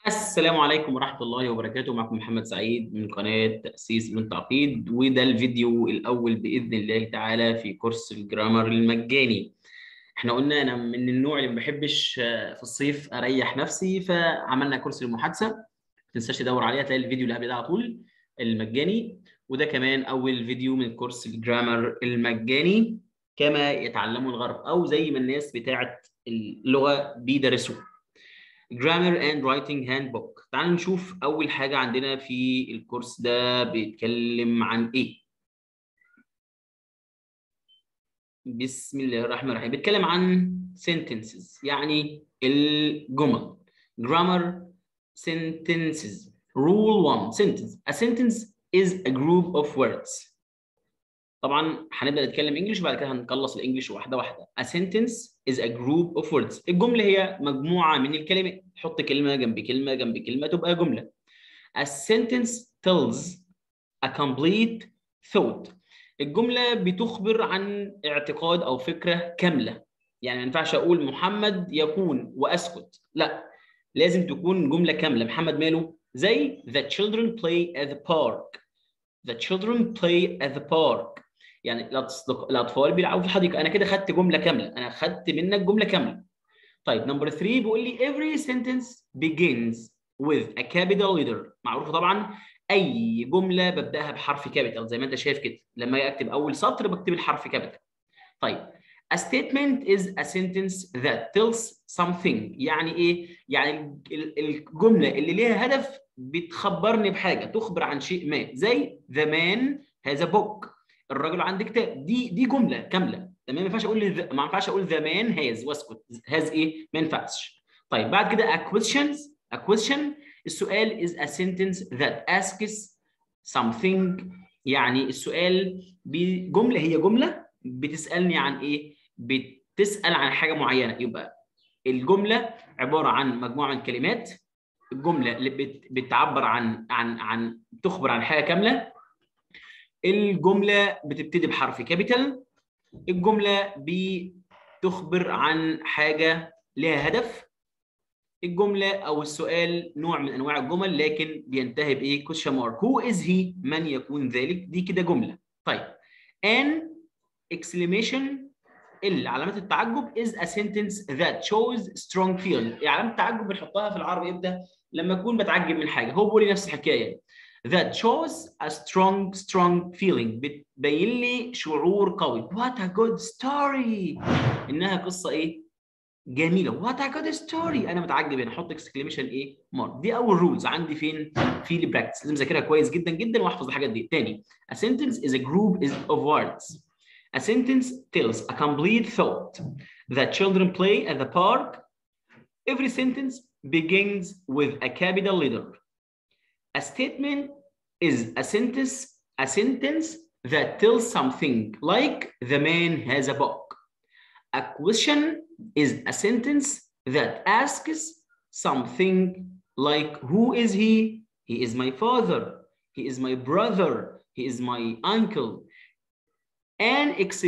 السلام عليكم ورحمة الله وبركاته معكم محمد سعيد من قناة تأسيس من تعقيد وده الفيديو الأول بإذن الله تعالى في كورس الجرامر المجاني احنا قلنا أنا من النوع اللي ما بحبش في الصيف أريح نفسي فعملنا كورس المحادثة ما تنساش تدور عليه هتلاقي الفيديو اللي قبل ده على طول المجاني وده كمان أول فيديو من كورس الجرامر المجاني كما يتعلمه الغرب أو زي ما الناس بتاعت اللغة بيدرسوه Grammar and Writing Handbook تعالوا نشوف أول حاجة عندنا في الكورس ده بيتكلم عن إيه بسم الله الرحمن الرحيم بيتكلم عن sentences يعني الجمل Grammar sentences Rule 1 sentence A sentence is a group of words طبعا هنبدا نتكلم انجلش وبعد كده هنخلص الانجليش واحده واحده A sentence is a group of words الجمله هي مجموعه من الكلمات حط كلمه جنب كلمه جنب كلمه تبقى جمله A sentence tells a complete thought الجمله بتخبر عن اعتقاد او فكره كامله يعني ما ينفعش اقول محمد يكون واسكت لا لازم تكون جمله كامله محمد ماله زي the children play at the park the children play at the park يعني الاطفال بيلعبوا في الحديقه انا كده خدت جمله كامله انا خدت منك جمله كامله طيب نمبر 3 بيقول لي every sentence begins with a capital letter معروفه طبعا اي جمله ببداها بحرف كابيتال زي ما انت شايف كده لما اجي اكتب اول سطر بكتب الحرف كابيتال طيب A statement is a sentence that tells something يعني ايه؟ يعني الجمله اللي ليها هدف بتخبرني بحاجه تخبر عن شيء ما زي the man has a book الراجل عنده كتاب دي دي جمله كامله تمام ما ينفعش اقول ما ينفعش اقول the man has واسكت has ايه ما ينفعش طيب بعد كده a questions a question السؤال is a sentence that asks something يعني السؤال بجمله هي جمله بتسالني عن ايه بتسال عن حاجه معينه يبقى الجمله عباره عن مجموعه من كلمات الجمله اللي بتعبر عن عن عن تخبر عن حاجه كامله الجمله بتبتدي بحرف كابيتال الجمله بتخبر عن حاجه لها هدف الجمله او السؤال نوع من انواع الجمل لكن بينتهي بايه question mark who is he من يكون ذلك دي كده جمله طيب an exclamation ال علامات التعجب is a sentence that shows strong feeling علامه التعجب بنحطها في العربي امتى لما اكون بتعجب من حاجه هو بيقول لي نفس الحكايه that shows a strong strong feeling بتبين لي شعور قوي what a good story انها قصه ايه جميله what a good story انا متعجب هنا احط اكسكليميشن ايه مارك دي اول رولز عندي فين في البراكتس لازم اذاكرها كويس جدا جدا واحفظ الحاجات دي تاني a sentence is a group of words a sentence tells a complete thought that children play at the park every sentence begins with a capital letter a statement is a sentence a sentence that tells something like the man has a book a question is a sentence that asks something like who is he he is my father he is my brother he is my uncle an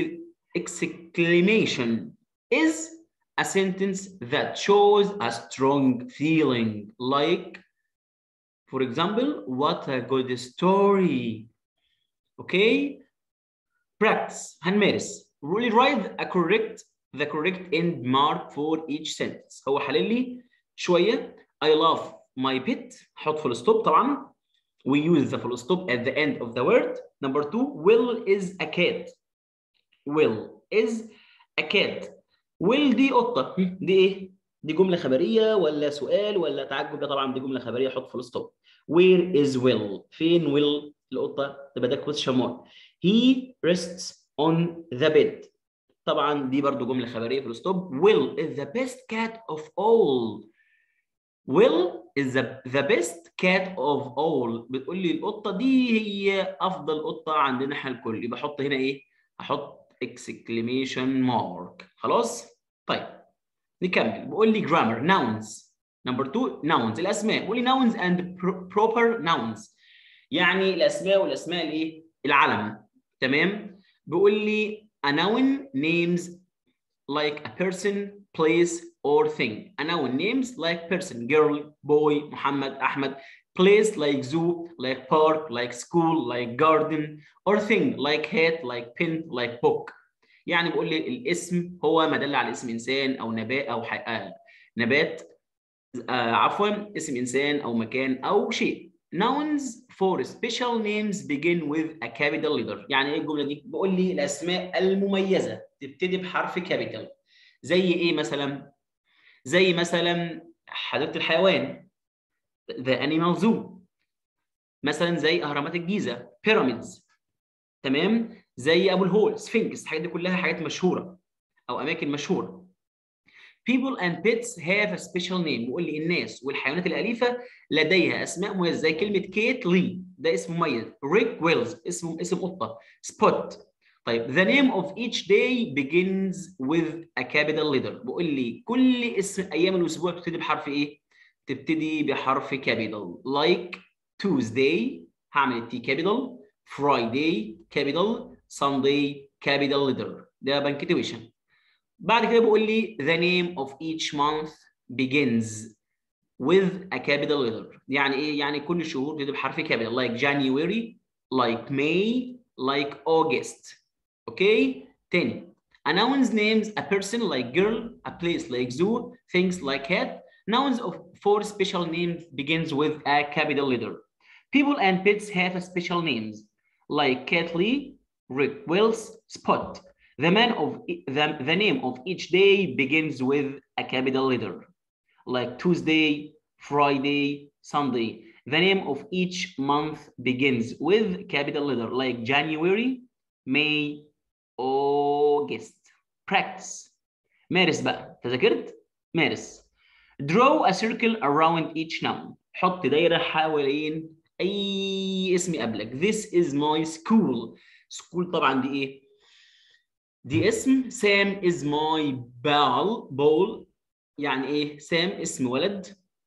exclamation is a sentence that shows a strong feeling like for example what a good story okay practice هنمارس really write a correct the correct end mark for each sentence هو حلل لي شويه I love my pet حط full stop طبعا we use the full stop at the end of the word number two will is a cat will is a cat will دي قطه دي ايه دي جمله خبريه ولا سؤال ولا تعجب ده طبعا دي جمله خبريه حط full stop where is will فين will القطه تبقى ده question mark he rests on the bed طبعا دي برضو جمله خبريه في الستوب will is the best cat of all will is the, the best cat of all بتقول لي القطه دي هي افضل قطه عندنا احنا الكل يبقى احط هنا ايه احط exclamation mark خلاص طيب نكمل بقول لي grammar nouns number two nouns الاسماء بقول لي nouns and proper nouns يعني الاسماء والاسماء الايه العلم تمام بيقول لي a noun names like a person place or thing a noun names like person girl boy محمد أحمد place like zoo like park like school like garden or thing like hat like pen like book يعني بقول لي الاسم هو ما دل على اسم انسان او نبات او ح... آه نبات آه عفوا اسم انسان او مكان او شيء nouns for special names begin with a capital letter يعني ايه الجمله دي بقول لي الاسماء المميزه تبتدي بحرف كابيتال زي ايه مثلا زي مثلا حديقه الحيوان the animal zoo مثلا زي اهرامات الجيزه pyramids تمام زي ابو الهول سفنكس الحاجات دي كلها حاجات مشهوره او اماكن مشهوره people and pets have a special name بيقول لي الناس والحيوانات الاليفه لديها اسماء مميزه زي كلمه كيت لي ده اسم مميز ريك ويلز اسمه اسم قطه سبوت طيب the name of each day begins with a capital letter بيقول لي كل اسم ايام الاسبوع بتبتدي بحرف ايه تبتدي بحرف capital like Tuesday هعمل التي capital Friday capital Sunday capital letter ده بنكتويشن بعد كده بيقول لي the name of each month begins with a capital letter يعني ايه يعني كل الشهور بتبتدي بحرف capital like January like May like August اوكي تاني a noun's names a person like girl a place like zoo things like cat nouns of four special names begins with a capital letter people and pets have special names like Catley, Rick Wells, Spot. The man of the, the name of each day begins with a capital letter, like Tuesday, Friday, Sunday. The name of each month begins with capital letter, like January, May, August. Practice. مارس بقى تذاكرت؟ مارس. Draw a circle around each noun. حط دايرة حوالين اي اسم قبلك this is my school school طبعا دي ايه دي اسم سام is my ball ball يعني ايه سام اسم ولد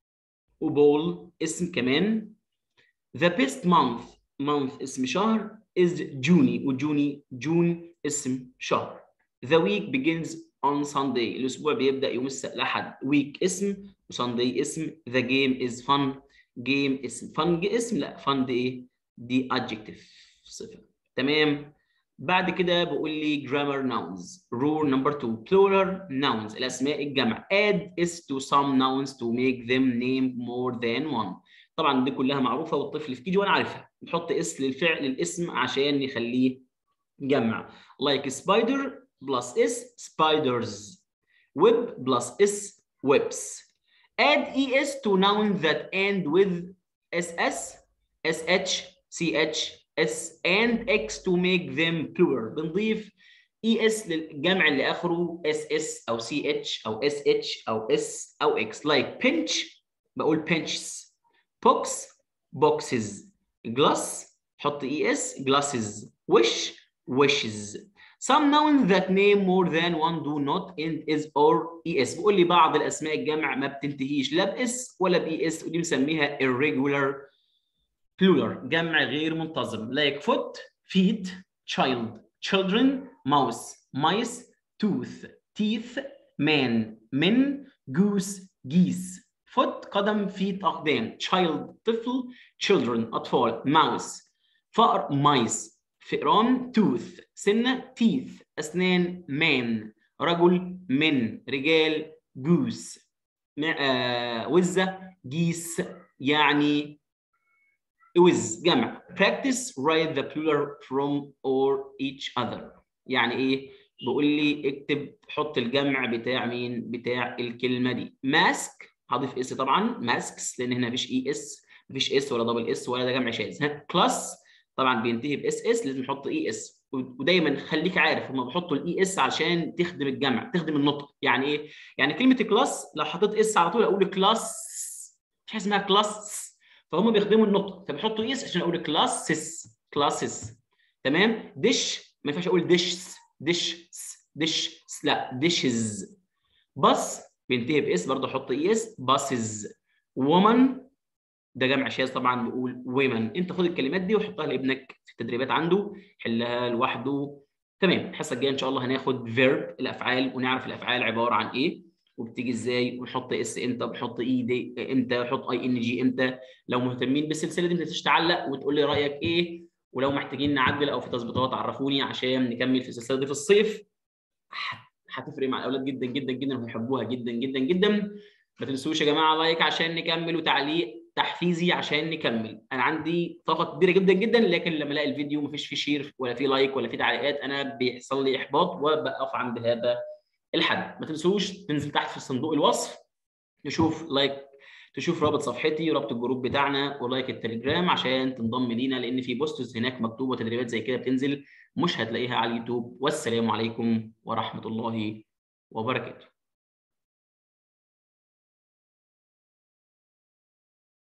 وبول اسم كمان the best month month اسم شهر is June وجوني جون اسم شهر the week begins on Sunday الاسبوع بيبدا يوم السبت الاحد week اسم وساندي اسم the game is fun جيم اسم فن اسم لا فن دي ايه دي adjective صفه تمام بعد كده بقول لي grammar nouns rule number two plural nouns الاسماء الجمع add is to some nouns to make them name more than one طبعا دي كلها معروفه والطفل في كيجي وانا عارفها نحط اس للفعل الاسم عشان نخليه جمع like spider plus s spiders web plus s webs Add es to nouns that end with ss, sh, ch, s, and x to make them plural. بنضيف es للجمع اللي اخره ss او ch او sh او s او x like pinch بقول pinches box boxes glass حط es glasses wish wishes Some nouns that name more than one do not end is or es بيقول لي بعض الاسماء الجمع ما بتنتهيش لا باس ولا باي اس ودي بنسميها irregular plural جمع غير منتظم like foot feet child children mouse mice tooth teeth man men goose geese foot قدم feet أقدام child طفل children أطفال mouse فأر mice فئران tooth سنة teeth أسنان man رجل من رجال goose آه وزة geese يعني وز جمع practice write the plural from or each other يعني ايه بيقول لي اكتب حط الجمع بتاع مين بتاع الكلمه دي ماسك هضيف اس طبعا ماسكس لان هنا مفيش اي اس مفيش اس ولا دبل اس ولا ده جمع شاذ ها كلاس طبعا بينتهي باس اس لازم نحط اي اس ودايما خليك عارف هم بيحطوا الاي اس عشان تخدم الجمع تخدم النطق يعني ايه يعني كلمه كلاس لو حطيت اس على طول اقول كلاس في حاجه اسمها كلاس فهم بيخدموا النطق فبيحطوا اي اس عشان اقول كلاسز كلاسز تمام ديش ما ينفعش اقول ديشز ديش ديش لا ديشز باص بينتهي باس برضه احط اي اس باسز وومن ده جمع شاذ طبعا بيقول ويمن انت خد الكلمات دي وحطها لابنك في التدريبات عنده حلها لوحده تمام الحصه الجايه ان شاء الله هناخد فيرب الافعال ونعرف الافعال عباره عن ايه وبتيجي ازاي ونحط اس امتى بحط اي دي امتى احط اي ان جي امتى لو مهتمين بالسلسله دي ما تنساش تعلق وتقول لي رايك ايه ولو محتاجين نعدل او في تظبيطات عرفوني عشان نكمل في السلسله دي في الصيف هتفرق مع الاولاد جدا جدا جدا وهيحبوها جدا جدا جدا ما تنسوش يا جماعه لايك عشان نكمل وتعليق تحفيزي عشان نكمل انا عندي طاقه كبيره جدا جدا لكن لما الاقي الفيديو مفيش فيه شير ولا فيه لايك ولا فيه تعليقات انا بيحصل لي احباط وبقف عند هذا الحد ما تنسوش تنزل تحت في صندوق الوصف تشوف لايك تشوف رابط صفحتي ورابط الجروب بتاعنا ولايك التليجرام عشان تنضم لينا لان في بوستس هناك مكتوبه تدريبات زي كده بتنزل مش هتلاقيها على اليوتيوب والسلام عليكم ورحمه الله وبركاته